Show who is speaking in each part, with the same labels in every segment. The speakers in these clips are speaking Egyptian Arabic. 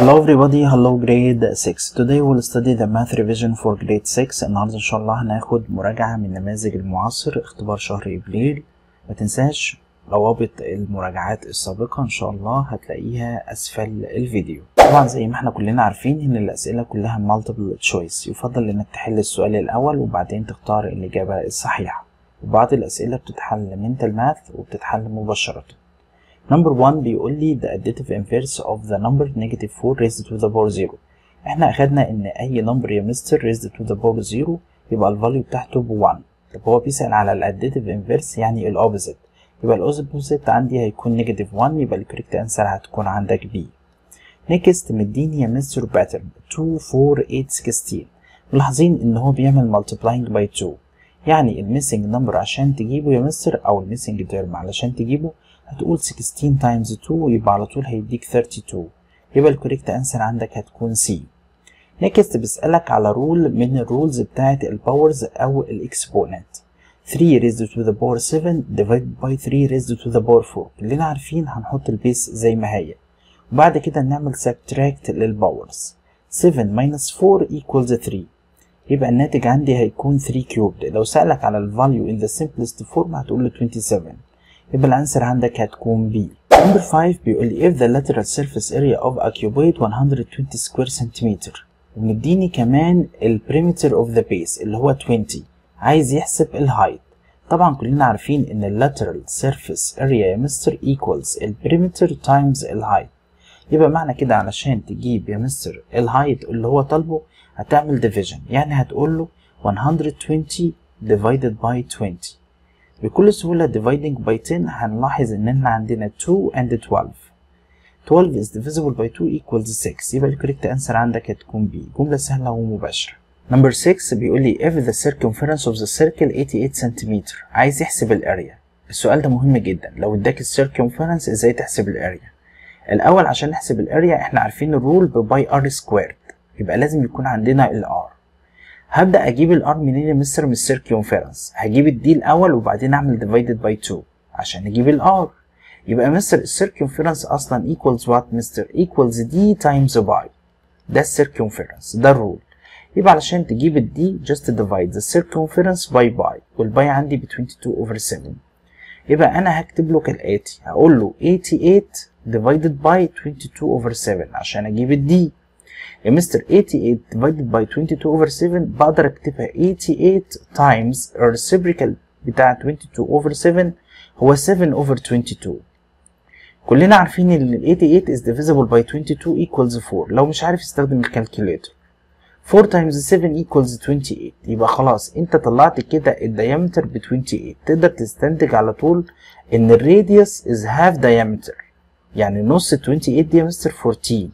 Speaker 1: Hello everybody, hello grade 6 Today we'll study the math revision for grade 6 النهاردة إن شاء الله هناخد مراجعة من نماذج المعاصر اختبار شهر إبريل ما تنساش روابط المراجعات السابقة إن شاء الله هتلاقيها أسفل الفيديو طبعا زي ما احنا كلنا عارفين إن الأسئلة كلها multiple choice يفضل إنك تحل السؤال الأول وبعدين تختار الإجابة الصحيحة وبعض الأسئلة بتتحل mental math وبتتحل مباشرة نمبر 1 بيقول لي the additive inverse of the number negative 4 raised to the power 0 احنا اخدنا ان اي نمبر يا مستر raised to the power 0 يبقى الفاليو بتاعته ب 1 طب هو بيسأل على الاديتيف انفيرس يعني الاوبوزيت يبقى الاوبوزيت عندي هيكون نيجاتيف 1 يبقى الكوريكت انسر هتكون عندك بي نيكست مديني يا مستر باترن 2 4 8 16 ملاحظين ان هو بيعمل multiplying by 2 يعني الميسنج نمبر عشان تجيبه يا مستر او الميسنج تيرم علشان تجيبه هتقول 16 تايمز 2 يبقى على طول هيديك 32 يبقى الكوريكت انسر عندك هتكون سي نيكست بيسألك على رول من الرولز بتاعت الباورز او الاكسبوننت 3 raised to the power 7 divided by 3 raised to the power 4 كلنا عارفين هنحط البيس زي ما هي وبعد كده نعمل subtract للباورز 7 minus 4 equals 3 يبقى الناتج عندي هيكون 3 cubed لو سألك على الفاليو in the simplest form هتقول له 27 يبقى الانسر عندك هتكون B. Number 5 بيقول لي if the lateral surface area of a cuboid 120 square centimeter ومديني كمان ال perimeter of the base اللي هو 20 عايز يحسب الهايت طبعا كلنا عارفين ان ال lateral surface area يا مستر equals ال perimeter times الهايت يبقى معنى كده علشان تجيب يا مستر الهايت اللي هو طالبه هتعمل division يعني هتقول له 120 divided by 20 بكل سهولة dividing by 10 هنلاحظ إن إحنا عندنا 2 and 12 12 is divisible by 2 equals 6 يبقى الكوريكت أنسر عندك هتكون B جملة سهلة ومباشرة Number 6 بيقول لي if the circumference of the circle 88 cm عايز يحسب الاريا السؤال ده مهم جدا لو اداك السيركمفرنس ازاي تحسب الاريا الأول عشان نحسب الاريا احنا عارفين الرول بباي ار سكويرد يبقى لازم يكون عندنا الار هبدأ أجيب الار منين يا مستر من السيركيونفيرنس هجيب الدي الأول وبعدين أعمل divided by 2 عشان أجيب الار يبقى مستر السيركيونفيرنس أصلا equals what مستر equals d times by ده السيركيونفيرنس ده الرول يبقى علشان تجيب الدي just divide the circumference by by والباي عندي ب 22 over 7 يبقى أنا هكتب له كالآتي هقول له 88 divided by 22 over 7 عشان أجيب الدي يا مستر 88 divided by 22 over 7 بقدر اكتبها 88 times reciprocal بتاع 22 over 7 هو 7 over 22 كلنا عارفين ان ال 88 is divisible by 22 equals 4 لو مش عارف استخدم الكالكوليتر 4 times 7 equals 28 يبقى خلاص انت طلعت كده الديامتر ب 28 تقدر تستنتج على طول ان الراديوس is half diameter يعني نص 28 دي يا مستر 14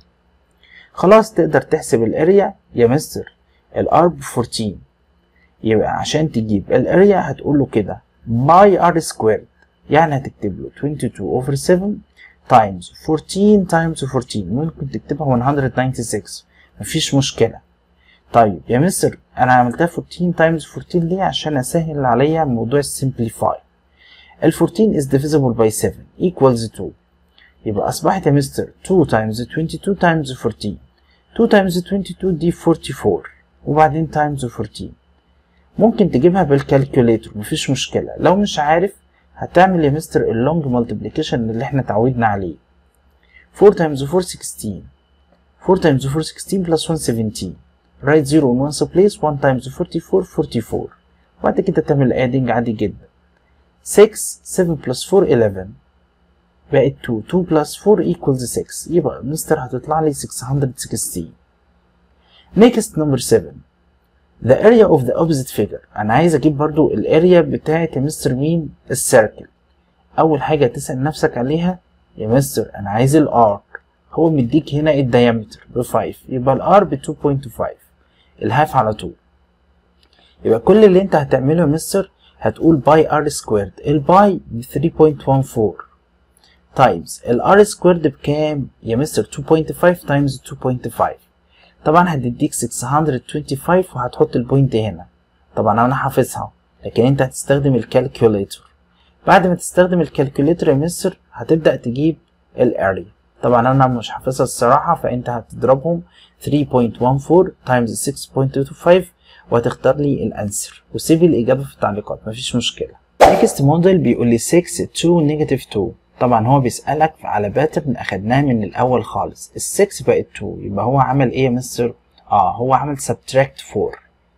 Speaker 1: خلاص تقدر تحسب الاريا يا مستر الار ب 14 يبقى عشان تجيب الاريا هتقول له كده باي ار سكويرد يعني هتكتب له 22 اوفر 7 تايمز 14 تايمز 14 ممكن تكتبها 196 مفيش مشكلة طيب يا مستر انا عملتها 14 تايمز 14 ليه عشان اسهل عليا موضوع السمبليفاي ال 14 is divisible by 7 equals 2 يبقى اصبحت يا مستر 2 times 22 times 14 2 times 22 دي 44 وبعدين times 14 ممكن تجيبها بالكالكوليتر مفيش مشكلة لو مش عارف هتعمل يا مستر اللونج مالتيبليكيشن اللي احنا اتعودنا عليه 4 times 4 16 4 times 4 16 plus 117 write 0 in one's place 1 times 44 44 وبعد كده تعمل adding عادي جدا 6 7 plus 4 11 بقت 2 2 plus 4 equals 6 يبقى مستر هتطلع لي 616 next number 7 the area of the opposite figure انا عايز اجيب برضو الاريا بتاعت يا مستر مين السيركل اول حاجة تسأل نفسك عليها يا مستر انا عايز الارك هو مديك هنا الديامتر ب 5 يبقى الار ب 2.5 الهاف على 2 يبقى كل اللي انت هتعمله يا مستر هتقول باي ار سكويرد الباي ب 3.14 تايمز الار سكويرد بكام يا مستر 2.5 تايمز 2.5 طبعا هتديك 625 وهتحط البوينت هنا طبعا انا حافظها لكن انت هتستخدم الكالكوليتر بعد ما تستخدم الكالكوليتر يا مستر هتبدأ تجيب الاريا طبعا انا مش حافظها الصراحة فانت هتضربهم 3.14 تايمز 6.25 وهتختار لي الانسر وسيب الاجابة في التعليقات مفيش مشكلة next موديل بيقول لي 6 2 نيجاتيف 2 طبعا هو بيسألك على باترن اخدناه من الاول خالص ال 6 بقت 2 يبقى هو عمل ايه يا مستر اه هو عمل subtract 4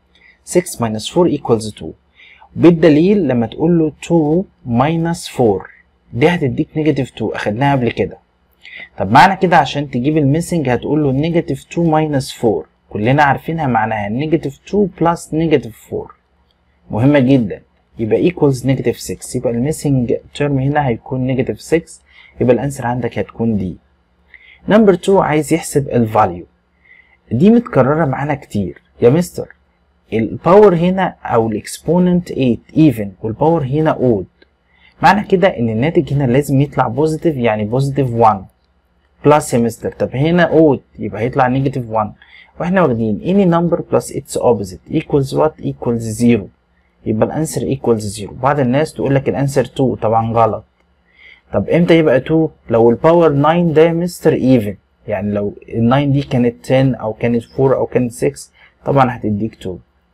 Speaker 1: 6 minus 4 equals 2 بالدليل لما تقول له 2 minus 4 دي هتديك نيجاتيف 2 اخدناها قبل كده طب معنى كده عشان تجيب الميسنج هتقول له نيجاتيف 2 minus 4 كلنا عارفينها معناها نيجاتيف 2 بلس نيجاتيف 4 مهمة جدا يبقى equals نيجاتيف 6 يبقى الميسنج تيرم هنا هيكون نيجاتيف 6 يبقى الانسر عندك هتكون دي نمبر 2 عايز يحسب الفاليو دي متكررة معانا كتير يا مستر الباور هنا او الاكسبوننت 8 ايفن والباور هنا اود معنى كده ان الناتج هنا لازم يطلع بوزيتيف يعني بوزيتيف 1 بلس يا مستر طب هنا اود يبقى هيطلع نيجاتيف 1 واحنا واخدين any number plus its opposite equals what equals 0 يبقى الانسر equals 0 بعض الناس تقول لك الانسر 2 طبعا غلط طب امتى يبقى 2 لو الباور 9 ده يا مستر ايفن يعني لو ال 9 دي كانت 10 او كانت 4 او كانت 6 طبعا هتديك 2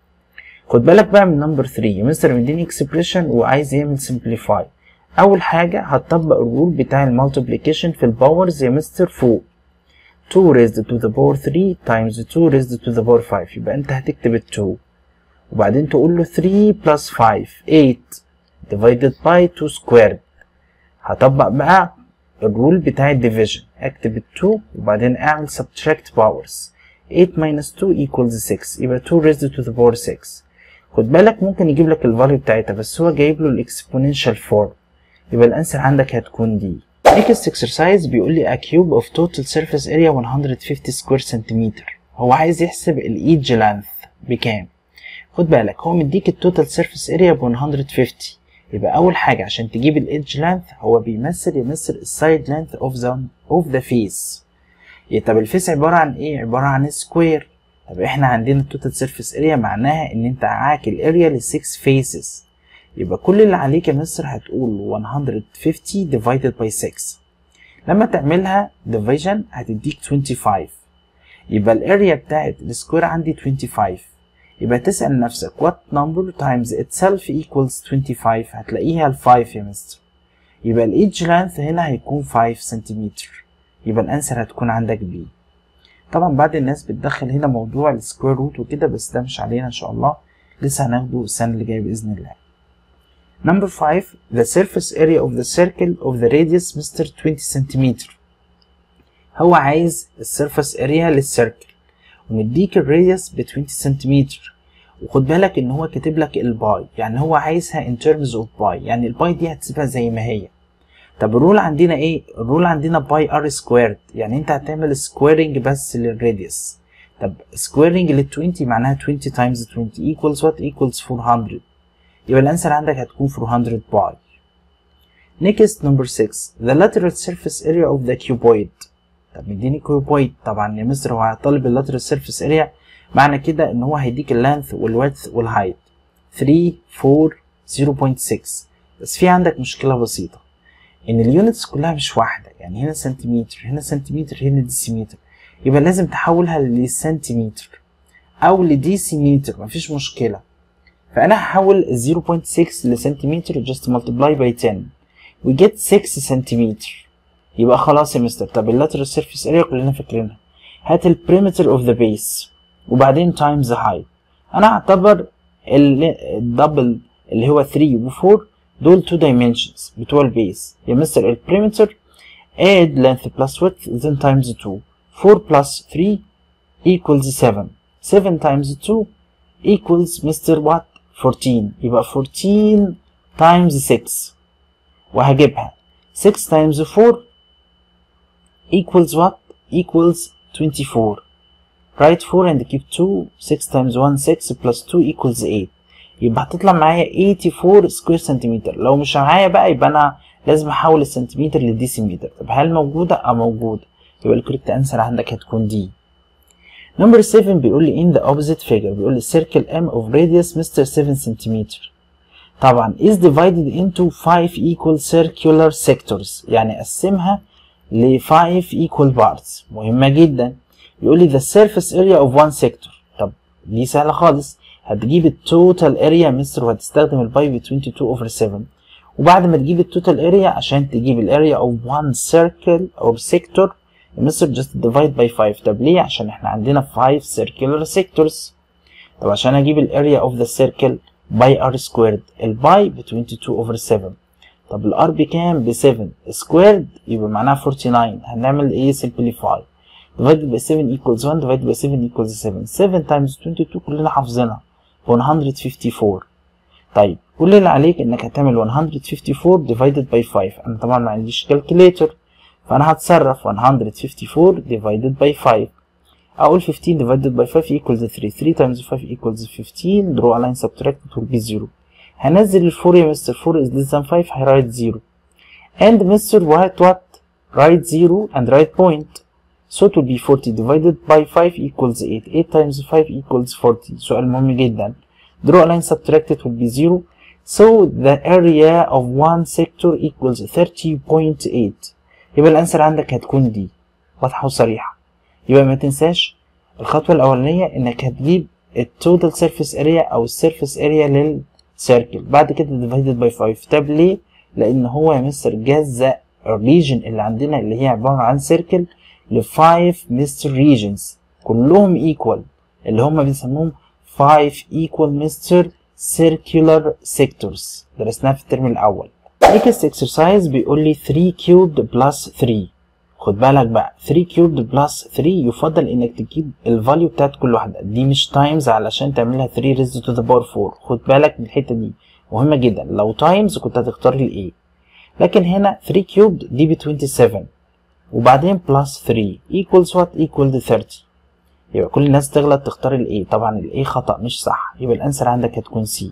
Speaker 1: خد بالك بقى من نمبر 3 مستر مديني اكسبريشن وعايز يعمل سمبليفاي اول حاجه هتطبق الرول بتاع المالتيبليكيشن في الباورز يا مستر فوق 2 raised to the power 3 times 2 raised to the power 5 يبقى انت هتكتب ال 2 وبعدين تقول له 3 plus 5 8 divided by 2 squared هطبق بقى الرول بتاع الديفيجن اكتب ال 2 وبعدين اعمل subtract powers 8 minus 2 equals 6 يبقى 2 raised to the power 6 خد بالك ممكن يجيب لك الفاليو بتاعتها بس هو جايب له الاكسبوننشال فورم يبقى الانسر عندك هتكون دي next exercise بيقول لي a cube of total surface area 150 square centimeter هو عايز يحسب الايدج length بكام خد بالك هو مديك التوتال سيرفيس اريا ب 150 يبقى اول حاجه عشان تجيب الايدج لانث هو بيمثل يمثل السايد لانث اوف ذا اوف ذا فيس طب الفيس عباره عن ايه عباره عن سكوير طب احنا عندنا التوتال سيرفيس اريا معناها ان انت معاك الاريا ل 6 فيسز يبقى كل اللي عليك يا مستر هتقول 150 divided by 6 لما تعملها division هتديك 25 يبقى الاريا بتاعت السكوير عندي 25 يبقى تسأل نفسك what number times itself equals 25 هتلاقيها ال 5 يا مستر يبقى الايدج لانث هنا هيكون 5 سنتيمتر يبقى الانسر هتكون عندك بي طبعا بعد الناس بتدخل هنا موضوع السكوير روت وكده بس ده مش علينا ان شاء الله لسه هناخده السنة اللي جاية بإذن الله Number 5 the surface area of the circle of the radius مستر 20 سنتيمتر هو عايز السيرفس اريا للسيركل ومديك الراديوس ب 20 سنتيمتر وخد بالك ان هو كاتب لك الباي يعني هو عايزها in terms of باي يعني الباي دي هتسيبها زي ما هي طب الرول عندنا ايه الرول عندنا باي ار سكويرد يعني انت هتعمل سكويرنج بس للراديوس طب سكويرنج لل 20 معناها 20 times 20 equals what equals 400 يبقى الانسر عندك هتكون 400 باي next number 6 the lateral surface area of the cuboid طب مديني كيوبويد طبعا يا مستر هو هيطالب اللاترال سيرفيس اريا معنى كده ان هو هيديك اللانث والويدث والهايت 3 4 0.6 بس في عندك مشكله بسيطه ان اليونتس كلها مش واحده يعني هنا سنتيمتر هنا سنتيمتر هنا ديسيمتر يبقى لازم تحولها للسنتيمتر او لديسيمتر مفيش مشكله فانا هحول 0.6 لسنتيمتر just multiply by 10 we get 6 سنتيمتر يبقى خلاص يا مستر طب اللاترال سيرفيس اريا كلنا فاكرينها هات البريمتر اوف ذا بيس وبعدين تايمز هايت انا هعتبر الدبل اللي هو 3 و 4 دول 2 dimensions بتوع البيس يا مستر البريمتر add length plus width then times 2 4 plus 3 equals 7 7 times 2 equals مستر what 14 يبقى 14 times 6 وهجيبها 6 times 4 equals what? equals 24. Write 4 and keep 2. 6 times 1 6 plus 2 equals 8. يبقى هتطلع معايا 84 سكوير سنتيمتر لو مش معايا بقى يبقى انا لازم احول السنتيمتر للديسيمتر طب هل موجودة؟ اه موجودة يبقى الكوريكت انسر عندك هتكون دي نمبر 7 بيقول لي in the opposite figure بيقول لي circle m of radius مستر 7 سنتيمتر طبعا is divided into 5 equal circular sectors يعني قسمها ل 5 equal parts مهمة جدا يقول لي the surface area of one sector طب دي سهلة خالص هتجيب التوتال اريا مستر وهتستخدم الباي ب 22 over 7 وبعد ما تجيب التوتال اريا عشان تجيب الاريا of one circle or sector مستر just divide by 5 طب ليه عشان احنا عندنا 5 circular sectors طب عشان اجيب الاريا of the circle by r squared الباي ب 22 over 7 طب الار بكام ب 7 سكويرد يبقى معناها 49 هنعمل ايه simplify divided by 7 equals 1 divided by 7 equals 7 7 times 22 كلنا حافظينها 154 طيب كل اللي عليك انك هتعمل 154 divided by 5 انا طبعا ما عنديش calculator فانا هتصرف 154 divided by 5 اقول 15 divided by 5 equals 3 3 times 5 equals 15 draw a line subtract it will be 0 هنزل ال 4 يا مستر 4 is less than 5 هيرايت 0 and مستر what what write 0 and write point so it will be 40 divided by 5 equals 8 8 times 5 equals 40 سؤال مهم جدا draw a line subtract it will be 0 so the area of one sector equals 30.8 يبقى الانسر عندك هتكون دي واضحة وصريحة يبقى ما تنساش الخطوة الأولانية إنك هتجيب التوتال سيرفيس اريا أو السيرفيس اريا للسيركل بعد كده divided by 5 طب ليه؟ لأن هو يا مستر جزأ الريجن اللي عندنا اللي هي عبارة عن سيركل ل 5 مستر ريجنز كلهم ايكوال اللي هم بنسموهم 5 equal مستر circular sectors درسناها في الترم الأول next exercise بيقول لي 3 cubed plus 3 خد بالك بقى 3 cubed plus 3 يفضل انك تجيب الفاليو بتاعت كل واحده دي مش تايمز علشان تعملها 3 raised to the power 4 خد بالك من الحته دي مهمه جدا لو تايمز كنت هتختار الايه لكن هنا 3 cubed دي ب 27 وبعدين plus 3 equals what equal 30 يبقى كل الناس تغلط تختار الايه طبعا الايه خطأ مش صح يبقى الانسر عندك هتكون سي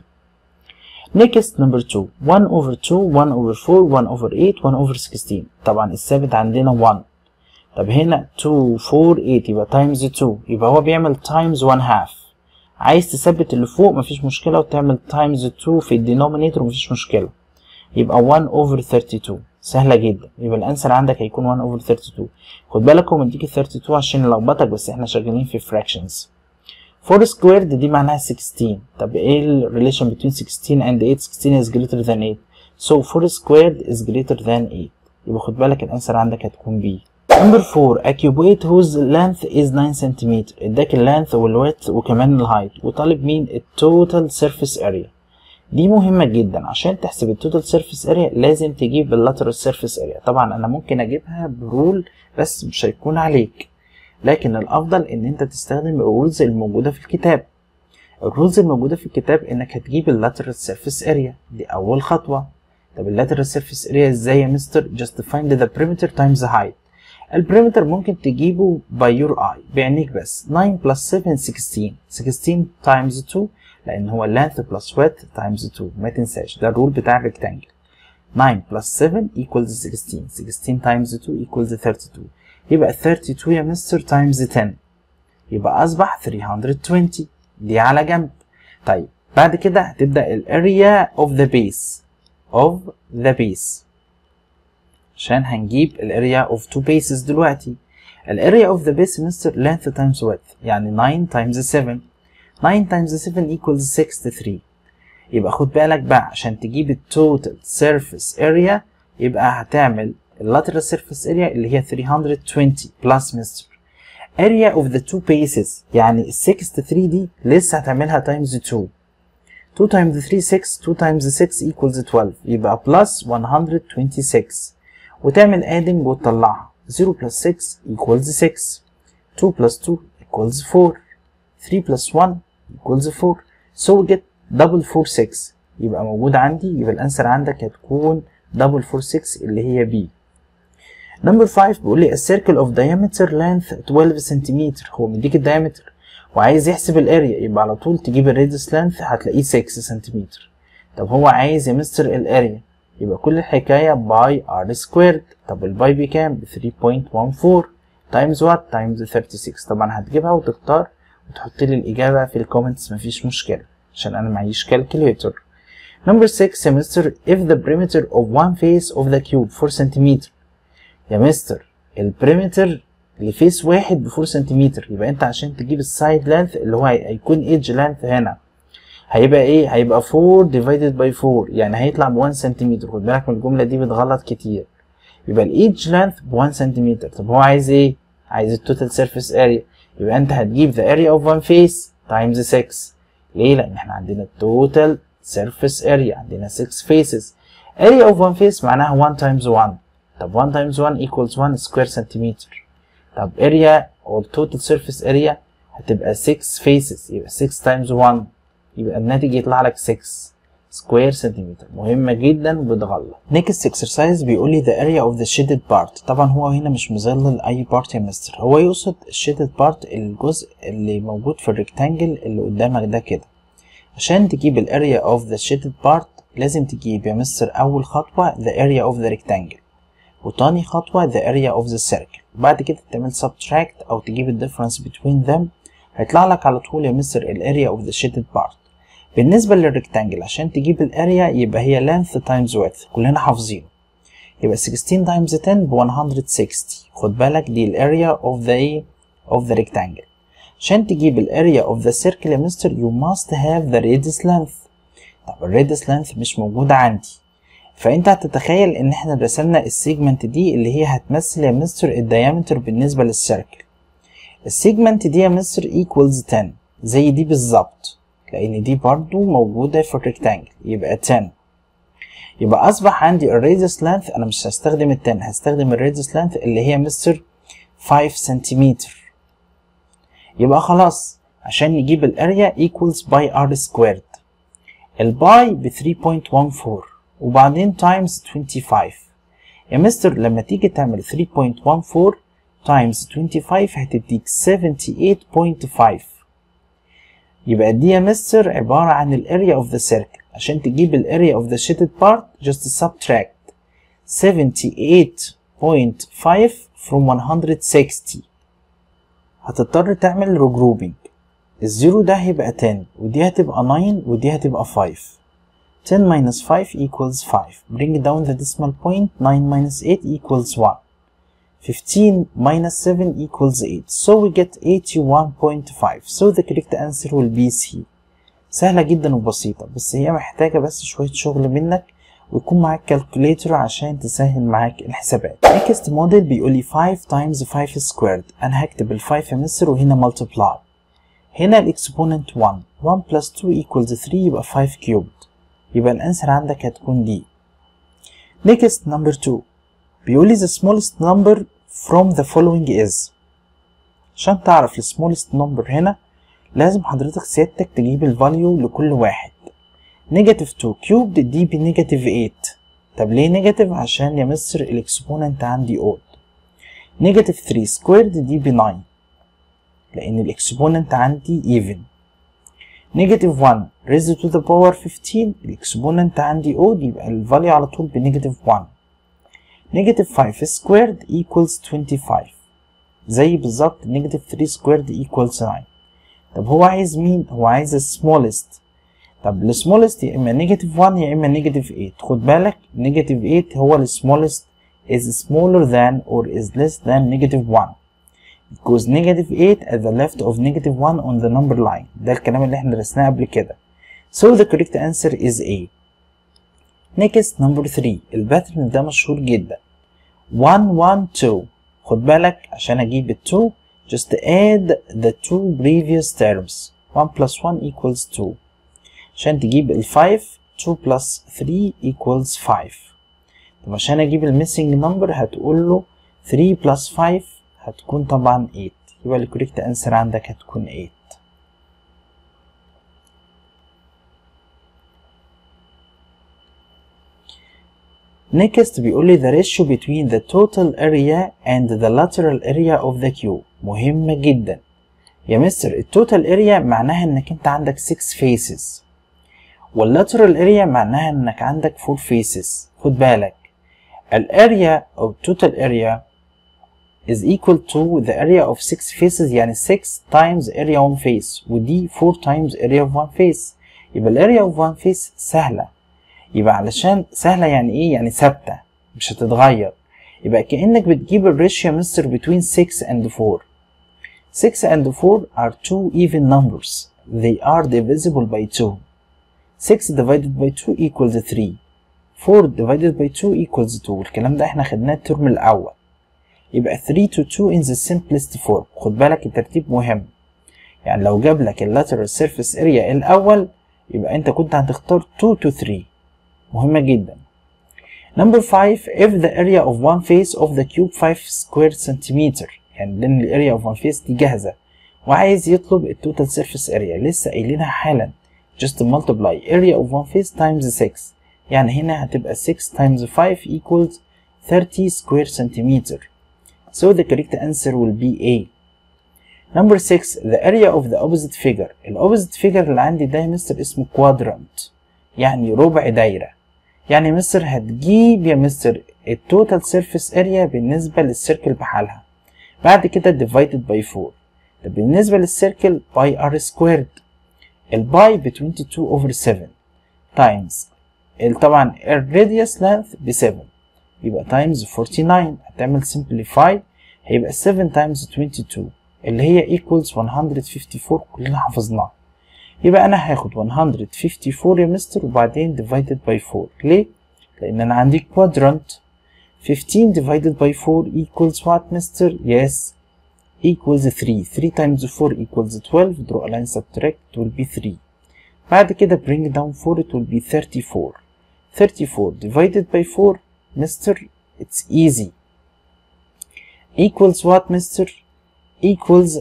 Speaker 1: next number 2 1 over 2 1 over 4 1 over 8 1 over 16 طبعا الثابت عندنا 1 طب هنا 2 4 8 يبقى times 2 يبقى هو بيعمل times 1 half عايز تثبت اللي فوق مفيش مشكلة وتعمل times 2 في الدينومينيتور مفيش مشكلة يبقى 1 over 32 سهلة جدا يبقى الانسر عندك هيكون 1 over 32 خد بالك هو مديك 32 عشان يلخبطك بس احنا شغالين في fractions 4 squared دي معناها 16 طب ايه ال relation between 16 and 8 16 is greater than 8 so 4 squared is greater than 8 يبقى خد بالك الانسر عندك هتكون B number 4 a cuboid whose length is 9 cm اداك اللانث والويدث وكمان الهايت وطالب مين التوتال surface area دي مهمة جدا عشان تحسب التوتال سيرفيس اريا لازم تجيب اللاترال سيرفيس اريا طبعا انا ممكن اجيبها برول بس مش هيكون عليك لكن الافضل ان انت تستخدم الرولز الموجودة في الكتاب الرولز الموجودة في الكتاب انك هتجيب اللاترال سيرفيس اريا دي اول خطوة طب اللاترال سيرفيس اريا ازاي يا مستر just find the perimeter times the height البريمتر ممكن تجيبه by your eye بعينيك بس 9 plus 7 16 16 times 2 لان هو length plus width times 2 ما تنساش ده الرول بتاع الريكتانجل 9 plus 7 equals 16 16 times 2 equals 32 يبقى 32 يا مستر times 10 يبقى اصبح 320 دي على جنب طيب بعد كده هتبدا الاريا of the base of the base عشان هنجيب الاريا of two bases دلوقتي الاريا of the base مستر length times width يعني 9 times 7 9 times 7 equals 63 يبقى خد بالك بقى عشان تجيب التوتال surface area يبقى هتعمل اللاترال surface area اللي هي 320 plus مستر area of the two bases يعني ال 63 دي لسه هتعملها times 2 2 times 3 6 2 times 6 equals 12 يبقى plus 126 وتعمل adding وتطلعها 0 plus 6 equals 6 2 plus 2 equals 4 3 plus 1 equals 4 so we get double 4 6 يبقى موجود عندي يبقى الانسر عندك هتكون double 4 6 اللي هي B number 5 بيقول لي a circle of diameter length 12 سنتيمتر هو مديك الدايمتر وعايز يحسب الاريا يبقى على طول تجيب الراديوس لينث هتلاقيه 6 سنتيمتر طب هو عايز يا مستر الاريا يبقى كل الحكاية باي ار سكويرد طب الباي بكام ب 3.14 تايمز وات تايمز 36 طبعا هتجيبها وتختار وتحط لي الإجابة في الكومنتس مفيش مشكلة عشان أنا معيش كالكوليتر Number 6 semester if the perimeter of one face of the cube 4 cm يا مستر البريمتر لفيس واحد ب 4 سنتيمتر يبقى انت عشان تجيب السايد لانث اللي هو هيكون ايدج لانث هنا هيبقى ايه هيبقى 4 divided by 4 يعني هيطلع ب 1 سنتيمتر خد بالك من الجمله دي بتغلط كتير يبقى الايدج لانث ب 1 سنتيمتر طب هو عايز ايه عايز التوتال سيرفيس اريا يبقى انت هتجيب the area of one face times 6 ليه لان احنا عندنا التوتال سيرفيس اريا عندنا 6 faces area of one face معناها 1 times 1 طب 1 times 1 equals 1 square centimeter طب area or total surface area هتبقى 6 faces يبقى 6 times 1 يبقى الناتج يطلع لك 6 سكوير سنتيمتر مهمة جدا وبتغلط next exercise بيقول لي the area of the shaded part طبعا هو هنا مش مظلل اي بارت يا مستر هو يقصد shaded part الجزء اللي موجود في الريكتانجل اللي قدامك ده كده عشان تجيب ال area of the shaded part لازم تجيب يا مستر اول خطوة the area of the rectangle وتاني خطوة the area of the circle بعد كده تعمل subtract او تجيب ال difference between them هيطلع لك على طول يا مستر ال area of the shaded part بالنسبة للريكتانجل عشان تجيب الاريا يبقى هي length times width كلنا حافظينه يبقى 16 times 10 ب 160 خد بالك دي الاريا of the ايه of the rectangle عشان تجيب الاريا of the circle يا مستر you must have the radius length طب الراديوس length مش موجودة عندي فانت هتتخيل ان احنا رسمنا السيجمنت دي اللي هي هتمثل يا مستر الديامتر بالنسبة للسيركل السيجمنت دي يا مستر equals 10 زي دي بالظبط لان دي برضو موجودة في الريكتانجل يبقى 10 يبقى اصبح عندي الراديوس لانث انا مش هستخدم ال 10 هستخدم الراديوس لانث اللي هي مستر 5 سنتيمتر يبقى خلاص عشان نجيب الاريا equals by r squared الباي ب 3.14 وبعدين times 25 يا مستر لما تيجي تعمل 3.14 times 25 هتديك 78.5 يبقى دي يا مستر عبارة عن ال area of the circle عشان تجيب ال area of the shaded part just subtract 78.5 from 160 هتضطر تعمل regrouping الزيرو ده هيبقى 10 ودي هتبقى 9 ودي هتبقى 5 10 minus 5 equals 5 bring down the decimal point 9 minus 8 equals 1 15 minus 7 equals 8 so we get 81.5 so the correct answer will be C سهلة جدا وبسيطة بس هي محتاجة بس شوية شغل منك ويكون معاك كالكوليتر عشان تسهل معاك الحسابات next model بيقول لي 5 times 5 squared انا هكتب ال 5 يا مستر وهنا multiply هنا الاكسبوننت 1 1 plus 2 equals 3 يبقى 5 cubed يبقى الانسر عندك هتكون دي next number 2 بيقول لي the smallest number from the following is عشان تعرف ال smallest number هنا لازم حضرتك سيادتك تجيب الفاليو لكل واحد نيجاتيف 2 كيوبد دي بنيجاتيف 8 طب ليه نيجاتيف عشان يا مستر الاكسبوننت عندي اود نيجاتيف 3 سكويرد دي ب 9 لان الاكسبوننت عندي even نيجاتيف 1 raised to the power 15 الاكسبوننت عندي اود يبقى الفاليو على طول بنيجاتيف 1 نيجاتيف 5 سكويرد equals 25 زي بالظبط نيجاتيف 3 سكويرد equals 9 طب هو عايز مين؟ هو عايز السمولست طب السمولست يا اما نيجاتيف 1 يا اما نيجاتيف 8 خد بالك نيجاتيف 8 هو السمولست is smaller than or is less than negative 1 because negative 8 at the left of negative 1 on the number line ده الكلام اللي احنا درسناه قبل كده so the correct answer is A next number 3 الباترن ده مشهور جدا 1 1 2 خد بالك عشان اجيب ال 2 just add the two previous terms 1 plus 1 equals 2 عشان تجيب ال 5 2 plus 3 equals 5 طب عشان اجيب ال missing number هتقول له 3 plus 5 هتكون طبعا 8 يبقى ال correct answer عندك هتكون 8 Next بيقول لي the ratio between the total area and the lateral area of the cube مهمة جدا يا مستر التوتال اريا معناها انك انت عندك 6 faces واللاترال اريا معناها انك عندك 4 faces خد بالك الاريا او total area is equal to the area of 6 faces يعني 6 times area 1 face ودي 4 times area of 1 face يبقى الاريا of 1 face سهلة يبقى علشان سهلة يعني ايه يعني ثابتة مش هتتغير يبقى كأنك بتجيب الريشيو يا مستر between 6 and 4 6 and 4 are two even numbers they are divisible by 2 6 divided by 2 equals 3 4 divided by 2 equals 2 الكلام ده احنا خدناه الترم الأول يبقى 3 to 2 in the simplest form خد بالك الترتيب مهم يعني لو جاب لك اللاترال surface area الأول يبقى أنت كنت هتختار 2 to 3 مهمة جدا Number 5 if the area of one face of the cube 5 square centimeter يعني لأن ال area of one face دي جاهزة وعايز يطلب ال total surface area لسه قايلينها حالا just multiply area of one face times 6 يعني هنا هتبقى 6 times 5 equals 30 square centimeter so the correct answer will be A Number 6 the area of the opposite figure ال opposite figure اللي عندي ده يا مستر اسمه quadrant يعني ربع دايرة يعني مستر هتجيب يا مستر التوتال سيرفيس اريا بالنسبة للسيركل بحالها بعد كده divided by 4 طب بالنسبة للسيركل باي r squared الباي ب 22 over 7 times طبعا الراديوس length ب 7 يبقى times 49 هتعمل simplify هيبقى 7 times 22 اللي هي equals 154 كلنا حفظناها يبقى انا هاخد 154 يا مستر وبعدين divided by 4 ليه؟ لان انا عندي quadrant 15 divided by 4 equals what mister? Yes equals 3 3 times 4 equals 12 draw a line subtract it will be 3 بعد كده bring down 4 it will be 34 34 divided by 4 mister it's easy equals what mister equals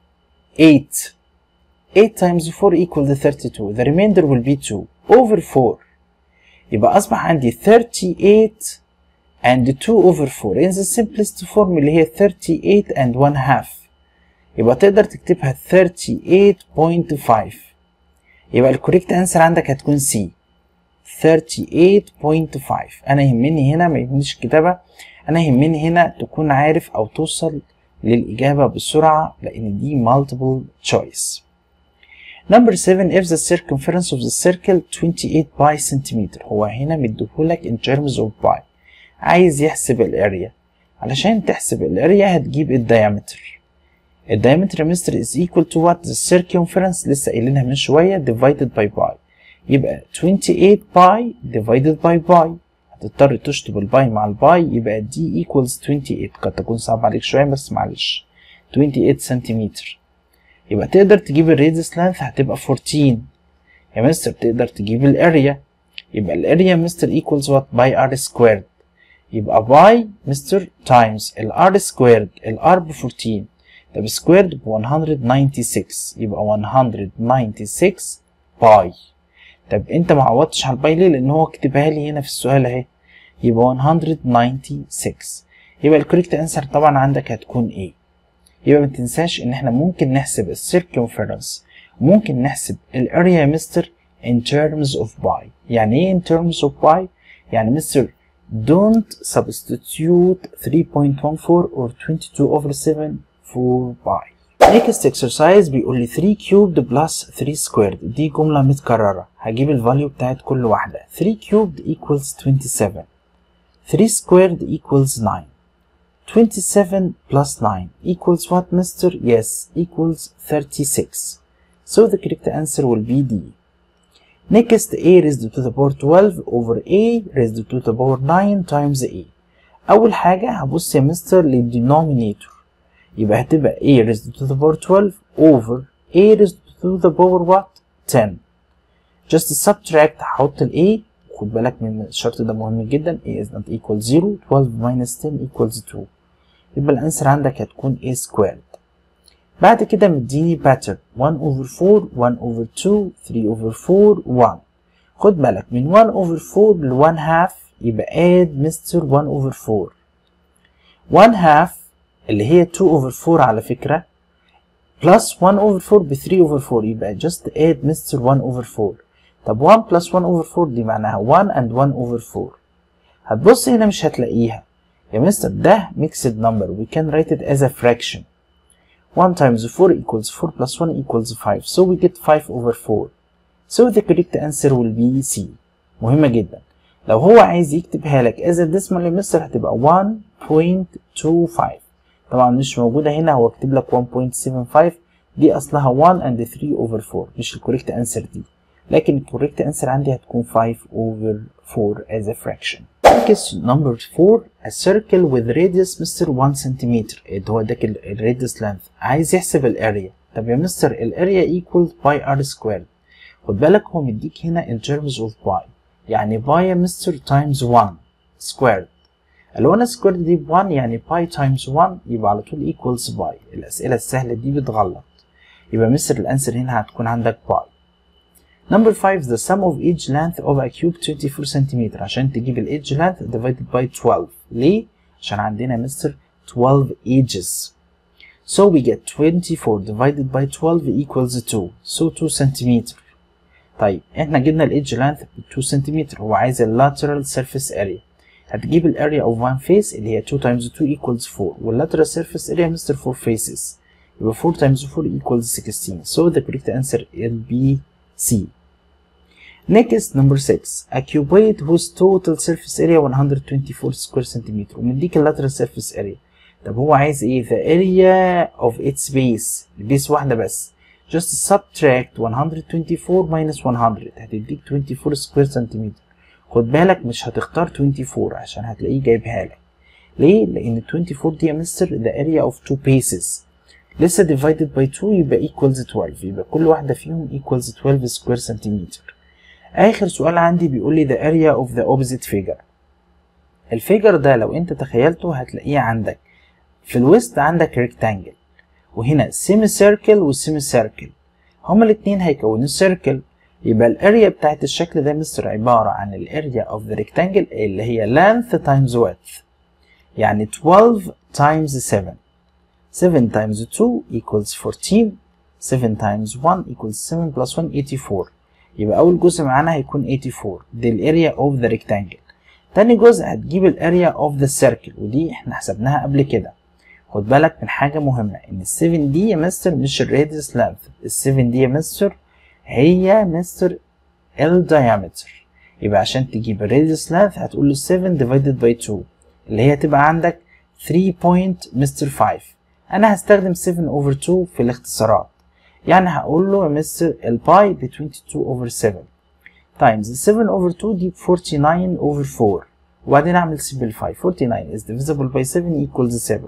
Speaker 1: 8 8 times 4 equals 32 the remainder will be 2 over 4 يبقى أصبح عندي 38 and 2 over 4 in the simplest form اللي هي 38 and 1 half يبقى تقدر تكتبها 38.5 يبقى الكوريكت انسر عندك هتكون C 38.5 انا يهمني هنا ما يهمنيش الكتابة انا يهمني هنا تكون عارف او توصل للإجابة بسرعة لأن دي multiple choice Number 7 if the circumference of the circle 28 pi centimeter هو هنا مديهولك in terms of pi عايز يحسب الاريا علشان تحسب الاريا هتجيب الدايمتر الدايمتر مستر is equal to what the circumference لسه قايلينها من شوية divided by pi يبقى 28 pi divided by pi هتضطر تشطب الباي مع الباي يبقى دي equals 28 قد تكون صعب عليك شوية بس معلش 28 سنتيمتر يبقى تقدر تجيب الراديوس لانث هتبقى 14 يا مستر تقدر تجيب الاريا يبقى الاريا مستر equals what by r squared يبقى باي مستر تايمز ال r squared ال r ب 14 طب squared ب 196 يبقى 196 باي طب انت ما عوضتش على الباي ليه لان هو كتبها لي هنا في السؤال اهي يبقى 196 يبقى الكوريكت انسر طبعا عندك هتكون ايه يبقى ما تنساش ان احنا ممكن نحسب السيركمفرنس ممكن نحسب الاريا يا مستر in terms of pi يعني ايه in terms of pi يعني مستر don't substitute 3.14 or 22 over 7 for pi next exercise بيقول لي 3 cubed plus 3 squared دي جملة متكررة هجيب الفاليو بتاعت كل واحدة 3 cubed equals 27 3 squared equals 9 27 plus 9 equals what mister? Yes, equals 36. So the correct answer will be D. Next a raised to the power 12 over a raised to the power 9 times a. أول حاجة هبص يا مستر للدينومينيتور يبقى هتبقى a raised to the power 12 over a raised to the power what? 10 just subtract هحط ال a خد بالك من الشرط ده مهم جدا a is not equal 0 12 minus 10 equals 2 يبقى الانسر عندك هتكون a squared بعد كده مديني pattern 1 over 4 1 over 2 3 over 4 1 خد بالك من 1 over 4 ل 1 half يبقى add مستر 1 over 4 1 half اللي هي 2 over 4 على فكرة plus 1 over 4 ب 3 over 4 يبقى just add مستر 1 over 4 طب 1 plus 1 over 4 دي معناها 1 and 1 over 4 هتبص هنا مش هتلاقيها يا مستر ده mixed number we can write it as a fraction 1 times 4 equals 4 plus 1 equals 5 so we get 5 over 4 so the correct answer will be C مهمة جدا لو هو عايز يكتبها لك as a decimal يا مستر هتبقى 1 1.25 طبعا مش موجودة هنا هو كاتب لك 1.75 دي أصلها 1 and 3 over 4 مش الكوريكت أنسر دي لكن الكوريكت أنسر عندي هتكون 5 over 4 as a fraction Next number 4 a circle with radius مستر 1 سنتيمتر اللي هو ده الراديوس length عايز يحسب الاريا طب يا مستر الاريا equals باي r squared خد بالك هو مديك هنا in terms of باي يعني باي يا مستر times 1 squared لو انا سكويرد دي ب 1 يعني باي تايمز 1 يبقى على طول equals باي الاسئله السهله دي بتغلط يبقى مستر الانسر هنا هتكون عندك باي Number 5 the sum of each length of a cube 24 سنتيمتر عشان تجيب ال edge length divided by 12 ليه؟ عشان عندنا مستر 12 edges so we get 24 divided by 12 equals 2 so 2 سنتيمتر طيب احنا جبنا ال edge length ب 2 سنتيمتر هو عايز ال lateral surface area هتجيب ال area of one face اللي هي 2 times 2 equals 4 وال lateral surface area مستر 4 faces يبقى 4 times 4 equals 16 so the correct answer will be C Next number 6 a cuboid whose total surface area 124 square centimeter ومديك ال lateral surface area طب هو عايز ايه the area of its base البيس واحدة بس just subtract 124 minus 100 هتديك 24 square centimeter خد بالك مش هتختار 24 عشان هتلاقيه جايبها لك ليه؟ لأن 24 دي يا مستر the area of two bases لسه divided by 2 يبقى equals 12 يبقى كل واحدة فيهم equals 12 square centimeter آخر سؤال عندي بيقول لي the area of the opposite figure الفيجر ده لو انت تخيلته هتلاقيه عندك في الوسط عندك rectangle وهنا semi circle والسيمي circle هما الاتنين هيكونوا circle يبقى الاريا بتاعت الشكل ده مصر عبارة عن الاريا of the rectangle اللي هي length times width يعني 12 times 7 7 times 2 equals 14 7 times 1 equals 7 plus 1 84 يبقى أول جزء معانا هيكون 84 دي الاريا of the rectangle تاني جزء هتجيب الاريا of the circle ودي احنا حسبناها قبل كده خد بالك من حاجة مهمة إن ال 7 دي يا مستر مش الراديوس لينث ال 7 دي يا مستر هي مستر ال diameter يبقى عشان تجيب الراديوس لينث هتقول له 7 divided by 2 اللي هي تبقى عندك 3.5 أنا هستخدم 7 over 2 في الاختصارات يعني هقول له يا مستر الباي ب 22 over 7 times 7 over 2 دي 49 over 4 وبعدين اعمل simplify 49 is divisible by 7 equals 7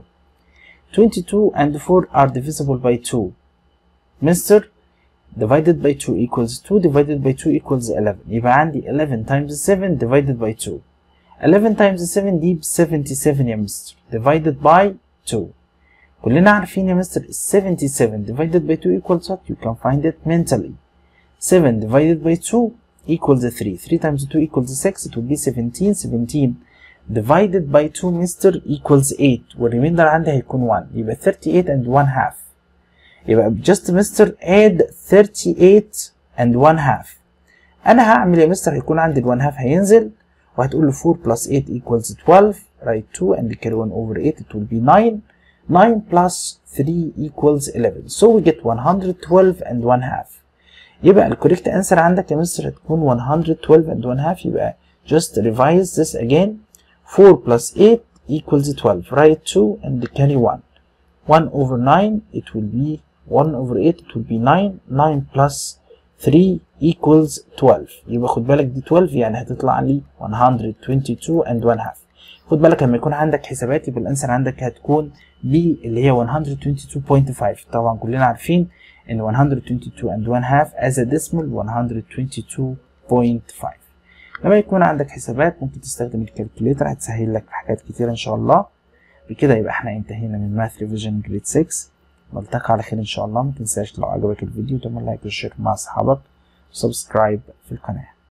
Speaker 1: 22 and 4 are divisible by 2 مستر divided by 2 equals 2 divided by 2 equals 11 يبقى عندي 11 times 7 divided by 2 11 times 7 دي ب 77 يا مستر divided by 2 كلنا عارفين يا مستر 77 divided by 2 equals what you can find it mentally 7 divided by 2 equals 3 3 times 2 equals 6 it will be 17 17 divided by 2 مستر equals 8 والريميندر عندي هيكون 1 يبقى 38 and 1 half يبقى just مستر add 38 and 1 half انا هعمل يا مستر هيكون عندي ال 1 half هينزل وهتقول له 4 plus 8 equals 12 write 2 and carry 1 over 8 it will be 9 9 plus 3 equals 11 so we get 112 and 1 half يبقى الكوريكت انسر عندك يا مستر هتكون 112 and 1 half يبقى just revise this again 4 plus 8 equals 12 write 2 and carry 1 1 over 9 it will be 1 over 8 it will be 9 9 plus 3 equals 12 يبقى خد بالك دي 12 يعني هتطلع لي 122 and 1 half خد بالك لما يكون عندك حسابات يبقى الانسر عندك هتكون B اللي هي 122.5 طبعا كلنا عارفين ان 122 and 1 half as a decimal 122.5 لما يكون عندك حسابات ممكن تستخدم الكالكوليتر هتسهل لك في حاجات كتير ان شاء الله بكده يبقى احنا انتهينا من ماث ريفيجن جريد 6 نلتقي على خير ان شاء الله ما تنساش لو عجبك الفيديو تعمل لايك وشير مع اصحابك وسبسكرايب في القناه